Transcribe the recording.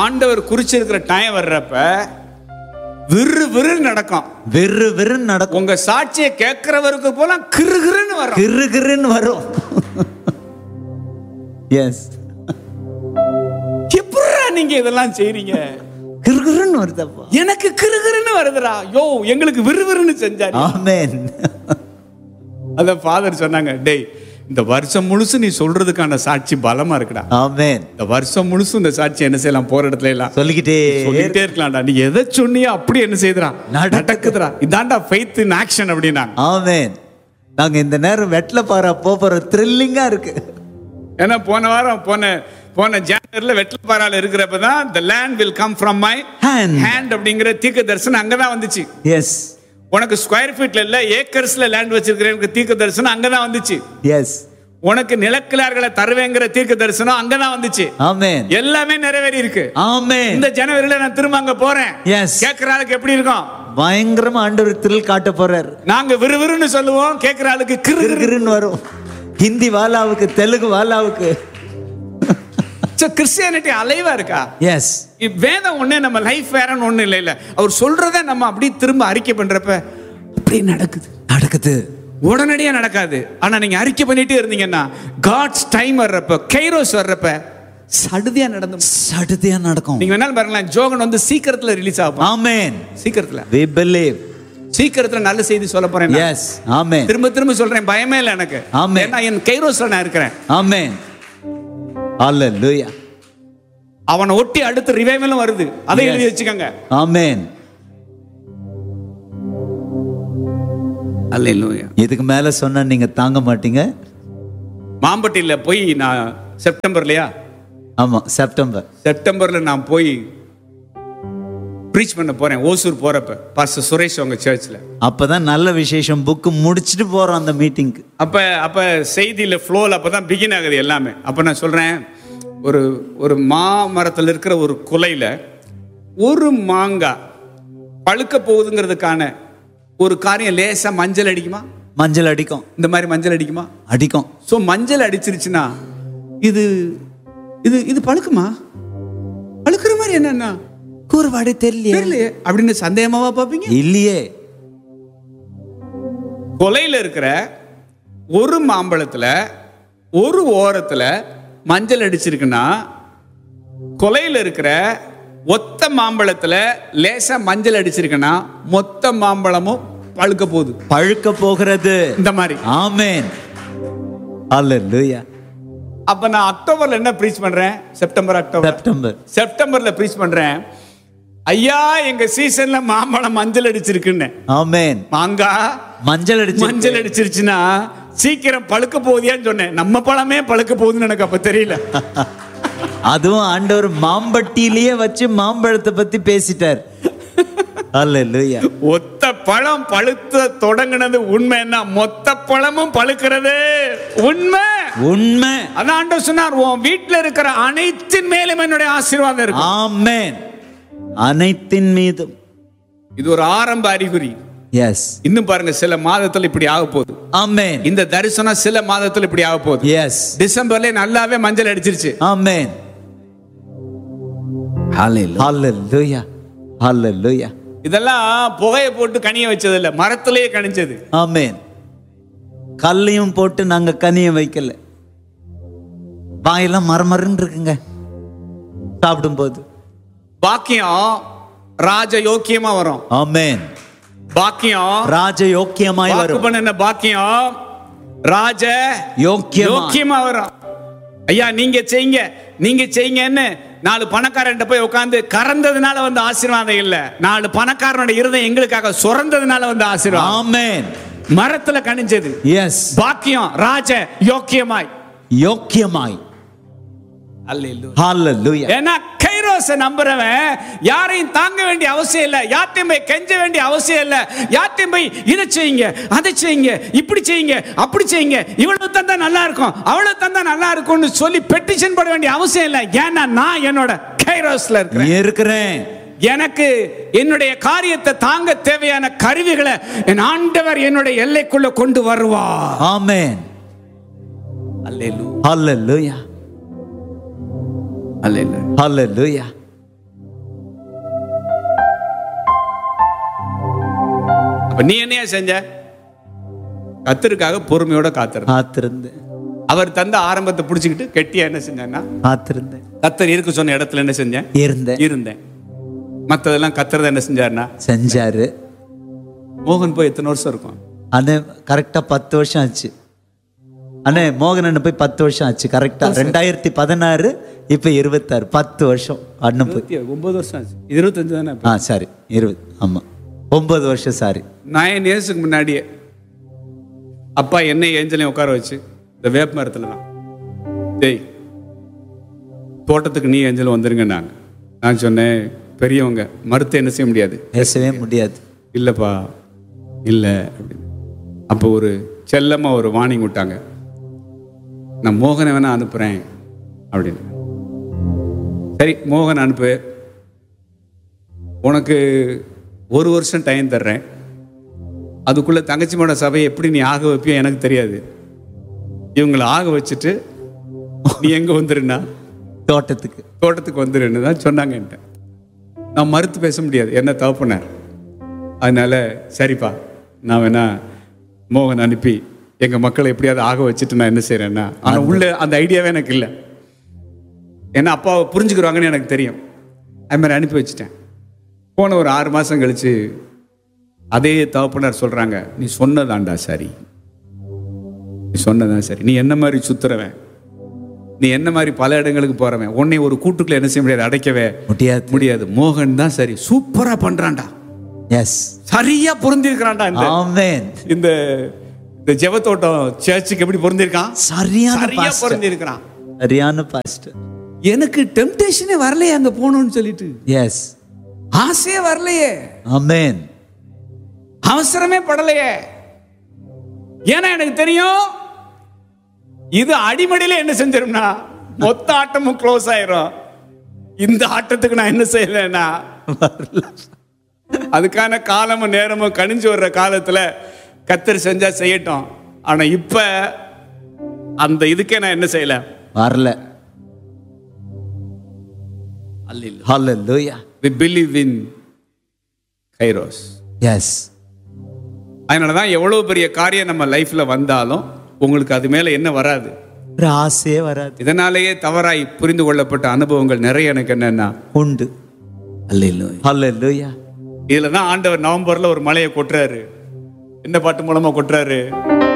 ஆண்டவர் குறிச்சிருக்கிற டைம் வர்றப்ப விறு விறு நடக்கும் விறு விறுன்னு நடக்கும் உங்க சாட்சியை கேட்கிறவருக்கு போல கிறுகிறுன்னு வரும் கிறு கிறுன்னு வரும் எஸ் எப்படிடா நீங்க இதெல்லாம் செய்றீங்க கிறு கிறுன்னு வருதப்பா எனக்கு கிறுகிறுன்னு வருதுடா யோ எங்களுக்கு விறுவிறுன்னு செஞ்சாரு ஆமென் அத ஃபாதர் சொன்னாங்க டேய் இந்த வருஷம் முழுசு நீ சொல்றதுக்கான சாட்சி பலமா இருக்குடா ஆமென் இந்த வருஷம் முழுசும் இந்த சாட்சி என்ன செய்யலாம் போற இடத்துல எல்லாம் சொல்லிக்கிட்டே சொல்லிட்டே இருக்கலாம்டா நீ எதை சொன்னியோ அப்படி என்ன செய்யுதுடா நடக்குது. நடக்குதுடா இதான்டா ஃபெய்த் இன் ஆக்ஷன் அப்படின்னாங்க ஆமென் நாங்க இந்த நேரம் வெட்ல பாரா போறோம் த்ரில்லிங்கா இருக்கு ஏன்னா போன வாரம் போன போன ஜானவரில வெட்டப்பாறால இருக்கிறப்ப தான் the land will come from my Hand. hand அப்படிங்கிற தீர்க்க தரிசனம் அங்கதான் வந்துச்சு எஸ் உனக்கு ஸ்கொயர் ஃபீட்ல இல்ல ஏக்கர்ஸ்ல லேண்ட் வச்சிருக்கிறேன் தீர்க்க தரிசனம் அங்கதான் வந்துச்சு எஸ் உனக்கு நிலக்கிழார்களை தருவேங்கிற தீர்க்க தரிசனம் அங்கதான் வந்துச்சு ஆமென் எல்லாமே நிறைவேறி இருக்கு ஆமென் இந்த ஜனவரியில நான் திரும்ப அங்க போறேன் Yes. கேட்கிற ஆளுக்கு எப்படி இருக்கும் பயங்கரமா ஆண்டவர் த்ரில் காட்ட போறார் நாங்க விறுவிறுன்னு சொல்லுவோம் கேட்கிற ஆளுக்கு கிறு கிறு கிறுன்னு வரும் ஹிந்தி வாலாவுக்கு தெலுங்கு வாலாவுக்கு கிறிஸ்டியானிட்டி அலைவா இருக்கா எஸ் இ- வேதம் ஒண்ணே நம்ம லைஃப் வேறன்னு ஒண்ணு இல்லை இல்ல அவர் சொல்றத நம்ம அப்படியே திரும்ப அறிக்கை பண்றப்ப அப்படியே நடக்குது நடக்குது உடனடியா நடக்காது ஆனா நீங்க அறிக்கை பண்ணிட்டே இருந்தீங்கன்னா காட்ஸ் டைம் வர்றப்ப கைரோஸ் வர்றப்ப சடுதியா நடந்து சடுதியா நடக்கும் நீங்க வேணாலும் பாருங்களேன் ஜோகன் வந்து சீக்கிரத்துல ரிலீஸ் ஆகும் ஆமென் சீக்கிரத்துல we believe சீக்கிரத்துல நல்ல செய்தி சொல்ல போறேன் நான். எஸ் ஆமென் திரும்ப திரும்ப சொல்றேன் பயமே இல்லை எனக்கு ஆமென். ஏன்னா என் கைரோஸ்ல நான் இருக்கிறேன் ஆமென் ஹalleluya அவனை ஒட்டி அடுத்த ரிவைவலும் வருது அதை Yes. எழுதி வச்சுக்கோங்க ஆமென் அல்லேலூயா இதுக்கு மேல சொன்னா நீங்க தாங்க மாட்டீங்க மாம்பட்டியில போய் நான் செப்டம்பர்லயா ஆமா செப்டம்பர் செப்டம்பர்ல நான் போய் ப்ரீச் பண்ண போறேன் ஓசூர் போறப்ப பாஸ்டர் சுரேஷ் அவங்க சர்ச்சில் அப்பதான் நல்ல விசேஷம் புக்கு முடிச்சிட்டு போறோம் அந்த மீட்டிங்க்கு அப்ப அப்ப செய்தியில ஃப்ளோல அப்பதான் பிகின் ஆகுது எல்லாமே அப்ப நான் சொல்றேன் ஒரு ஒரு மாமரத்தில் இருக்கிற ஒரு குலையில ஒரு மாங்காய் பழுக்க போகுதுங்கிறதுக்கான ஒரு காரியம் லேசா மஞ்சள் அடிக்குமா மஞ்சள் அடிக்கும் இந்த மாதிரி மஞ்சள் அடிக்குமா அடிக்கும் ஸோ மஞ்சள் அடிச்சிருச்சுன்னா இது இது இது பழுக்குமா பழுக்கிற மாதிரி என்னன்னா கூறுபாடு தெரியலையே தெரியலையே அப்படின்னு சந்தேகமாவா பார்ப்பீங்க இல்லையே கொலையில இருக்கிற ஒரு மாம்பழத்துல ஒரு ஓரத்துல மஞ்சள் அடிச்சிருக்குன்னா கொலையில இருக்கிற ஒத்த மாம்பழத்துல லேசா மஞ்சள் அடிச்சிருக்குன்னா மொத்த மாம்பழமும் பழுக்க போகுது பழுக்க போகிறது இந்த மாதிரி ஆமென் ஹalleluya அப்ப நான் அக்டோபர்ல என்ன ப்ரீச் பண்றேன் செப்டம்பர் அக்டோபர் செப்டம்பர் செப்டம்பர்ல ப்ரீச் பண்றேன் ஐயா எங்க சீசன்ல மாம்பழம் மஞ்சள் அடிச்சிருக்குன்னு ஆமென் மாங்காய் மஞ்சள் அடிச்சு மஞ்சள் அடிச்சிருச்சுன்னா சீக்கிரம் பழுக்க போகுதியான்னு சொன்னேன் நம்ம பழமே பழுக்க போகுதுன்னு எனக்கு அப்ப தெரியல அதுவும் ஆண்டவர் மாம்பட்டியிலேயே வச்சு மாம்பழத்தை பத்தி பேசிட்டார் ஹalleluya ஒத்த பழம் பழுத்த தொடங்குனது உண்மைன்னா மொத்த பழமும் பழுக்கிறது உண்மை உண்மை அதான் ஆண்டவர் சொன்னார் உன் வீட்டுல இருக்கிற அனைத்தின் மேலும் என்னுடைய ஆசீர்வாதம் இருக்கு ஆமென் அனைத்தின் மீதும் இது ஒரு ஆரம்ப அறிகுறி எஸ் இன்னும் பாருங்க சில மாதத்துல இப்படி ஆக போகுது ஆமென் இந்த தரிசனம் சில மாதத்துல இப்படி ஆக போகுது எஸ் டிசம்பர்ல நல்லாவே மஞ்சள் அடிச்சிருச்சு ஆமென் ஹalleluya ஹalleluya இதெல்லாம் புகையை போட்டு கனிய வச்சது இல்ல மரத்திலேயே கனிஞ்சது ஆமென் கல்லையும் போட்டு நாங்க கனிய வைக்கல வாயெல்லாம் மரமரன்னு இருக்குங்க சாப்பிடும்போது பாக்கியம் ராஜ யோக்கியமா வரும் ஆமென் பாக்கியம் ராஜ யோக்கியமாய் வாக்கு வரும் பண்ணின பாக்கியம் ராஜ யோக்கியமா யோக்கியமா வரும் ஐயா நீங்க செய்யுங்க நீங்க செய்யுங்கன்னு நாலு பணக்காரன்ட்ட போய் உட்கார்ந்து கறந்ததுனால வந்து ஆசீர்வாதம் இல்ல நாலு பணக்காரனோட இருதயம் எங்களுக்காக சுரந்ததுனால வந்து ஆசீர்வாதம் ஆமென் மரத்துல கனிஞ்சது எஸ் பாக்கியம் ராஜ யோக்கியமாய் யோக்கியமாய் அல்லேலூயா ஹalleluya ஏன்னா கைரோஸ நம்புறவன் யாரையும் தாங்க வேண்டிய அவசியம் இல்ல யார்ட்டையும் போய் கெஞ்ச வேண்டிய அவசியம் இல்ல யார்ட்டையும் போய் இதை செய்யுங்க அதை செய்யுங்க இப்படி செய்யுங்க அப்படி செய்யுங்க இவ்வளவு தந்தா நல்லா இருக்கும் அவ்வளவு தந்தா நல்லா இருக்கும்னு சொல்லி பெட்டிஷன் போட வேண்டிய அவசியம் இல்ல ஏன்னா நான் என்னோட கைரோஸ்ல இருக்கிறேன் இருக்கிறேன் எனக்கு என்னுடைய காரியத்தை தாங்க தேவையான கருவிகளை என் ஆண்டவர் என்னுடைய எல்லைக்குள்ள கொண்டு வருவார் ஆமென் அல்லேலூயா ஹalleluya அல்லேலூயா ஹalleluya அப்ப நீ என்னையா செஞ்ச கத்தருக்காக பொறுமையோட காத்திருந்த காத்திருந்தேன் அவர் தந்த ஆரம்பத்தை பிடிச்சிக்கிட்டு கெட்டியா என்ன செஞ்சேன்னா காத்திருந்தேன் கத்தர் இருக்க சொன்ன இடத்துல என்ன செஞ்சேன் இருந்தேன் இருந்தேன் மத்ததெல்லாம் கத்தர் என்ன செஞ்சாருன்னா செஞ்சாரு மோகன் போய் எத்தனை வருஷம் இருக்கும் அண்ணே கரெக்டா பத்து வருஷம் ஆச்சு அண்ணே மோகன் அண்ணன் போய் பத்து வருஷம் ஆச்சு கரெக்டா ரெண்டாயிரத்தி பதினாறு இப்ப இருபத்தாறு பத்து வருஷம் அண்ணன் போய் இருபத்தி ஒன்பது வருஷம் ஆச்சு இருபத்தஞ்சு தானே ஆ சாரி இருபது ஆமா ஒன்பது வருஷம் சாரி நயன் இயர்ஸுக்கு முன்னாடியே அப்பா என்னை ஏஞ்சலையும் உட்கார வச்சு இந்த வேப்ப மரத்துல தான் டேய் தோட்டத்துக்கு நீ ஏஞ்சலும் வந்துருங்க நாங்க நான் சொன்னேன் பெரியவங்க மறுத்து என்ன செய்ய முடியாது பேசவே முடியாது இல்லைப்பா இல்லை அப்படின்னு அப்போ ஒரு செல்லமாக ஒரு வார்னிங் விட்டாங்க நான் மோகனை வேணா அனுப்புகிறேன் அப்படின்னு சரி மோகன் அனுப்பு உனக்கு ஒரு வருஷம் டைம் தர்றேன் அதுக்குள்ளே தங்கச்சிமோட சபையை எப்படி நீ ஆக வைப்பியோ எனக்கு தெரியாது இவங்களை ஆக வச்சுட்டு நீ எங்கே வந்துருன்னா தோட்டத்துக்கு தோட்டத்துக்கு வந்துருன்னு தான் சொன்னாங்க என்கிட்ட நான் மறுத்து பேச முடியாது என்ன தவப்புனார் அதனால சரிப்பா நான் வேணா மோகன் அனுப்பி எங்கள் மக்களை எப்படியாவது ஆக வச்சுட்டு நான் என்ன செய்கிறேன்னா ஆனால் உள்ள அந்த ஐடியாவே எனக்கு இல்லை ஏன்னா அப்பாவை புரிஞ்சுக்கிறாங்கன்னு எனக்கு தெரியும் அது மாதிரி அனுப்பி வச்சுட்டேன் போன ஒரு ஆறு மாதம் கழிச்சு அதே தகப்பனார் சொல்கிறாங்க நீ சொன்னதாண்டா சரி நீ சொன்னதான் சரி நீ என்ன மாதிரி சுத்துறவன் நீ என்ன மாதிரி பல இடங்களுக்கு போறவன் உன்னை ஒரு கூட்டுக்குள்ள என்ன செய்ய முடியாது அடைக்கவே முடியாது முடியாது மோகன் தான் சரி சூப்பரா பண்றான்டா எஸ் சரியா பொருந்திருக்கிறான்டா இந்த ஆமென் இந்த இந்த ஜெபத்தோட்டம் சர்ச்சுக்கு எப்படி பொருந்திருக்கான் சரியான சரியா பாஸ்டர் பொருந்திருக்கிறான் சரியான பாஸ்டர் எனக்கு டெம்டேஷனே வரலையே அங்க போகணும்னு சொல்லிட்டு எஸ் ஆசையே வரலையே ஆமென் அவசரமே படலையே ஏன்னா எனக்கு தெரியும் இது அடிமடியில என்ன செஞ்சிரும்னா மொத்த ஆட்டமும் க்ளோஸ் ஆயிரும் இந்த ஆட்டத்துக்கு நான் என்ன செய்யலைன்னா அதுக்கான காலமும் நேரமும் கணிஞ்சு வர்ற காலத்துல கத்தர் செஞ்சா செய்யட்டும் ஆனா இப்ப அந்த இதுக்கே நான் என்ன செய்யல வரல அல்ல ஹalleluya we believe in Kairos yes அதனால தான் எவ்வளோ பெரிய காரியம் நம்ம லைஃப்ல வந்தாலும் உங்களுக்கு அது மேல என்ன வராது ஒரு ஆசையே வராது இதனாலேயே தவறாய் புரிந்து கொள்ளப்பட்ட அனுபவங்கள் நிறைய எனக்கு என்னன்னா உண்டு அல்லேலூயா ஹalleluya இதுல தான் ஆண்டவர் நவம்பர்ல ஒரு மலையை கொட்டுறாரு என்ன பாட்டு மூலமா கொட்டுறாரு